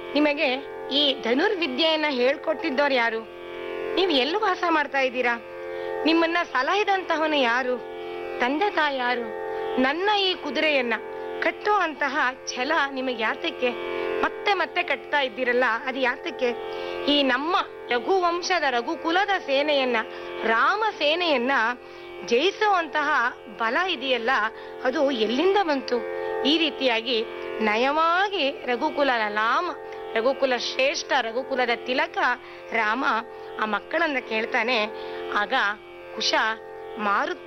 ನಿಮಗೆ ಈ ಧನುರ್ವಿದ್ಯೆಯನ್ನ ಹೇಳ್ಕೊಟ್ಟಿದ್ದವ್ರು ಯಾರು ನೀವು ಎಲ್ಲಿ ವಾಸ ಮಾಡ್ತಾ ಇದ್ದೀರಾ ನಿಮ್ಮನ್ನ ಸಲಹಿದಂತಹವನು ಯಾರು ತಂದೆ ತಾಯಿ ಯಾರು ನನ್ನ ಈ ಕುದುರೆಯನ್ನ ಕಟ್ಟೋ ಅಂತಹ ಛಲ ನಿಮಗೆ ಯಾತಕ್ಕೆ ಮತ್ತೆ ಮತ್ತೆ ಕಟ್ತಾ ಇದ್ದೀರಲ್ಲ ಅದು ಯಾತಕ್ಕೆ ಈ ನಮ್ಮ ರಘುವಂಶದ ರಘುಕುಲದ ಸೇನೆಯನ್ನ ರಾಮ ಸೇನೆಯನ್ನ ಜಯಿಸುವಂತಹ ಬಲ ಇದೆಯಲ್ಲ ಅದು ಎಲ್ಲಿಂದ ಬಂತು ಈ ರೀತಿಯಾಗಿ ನಯವಾಗಿ ರಘುಕುಲದ ಲಾಮ ರಘುಕುಲ ಶ್ರೇಷ್ಠ ರಘುಕುಲದ ತಿಲಕ ರಾಮ ಆ ಮಕ್ಕಳನ್ನ ಕೇಳ್ತಾನೆ ಆಗ ಕುಶ ಮಾರುತ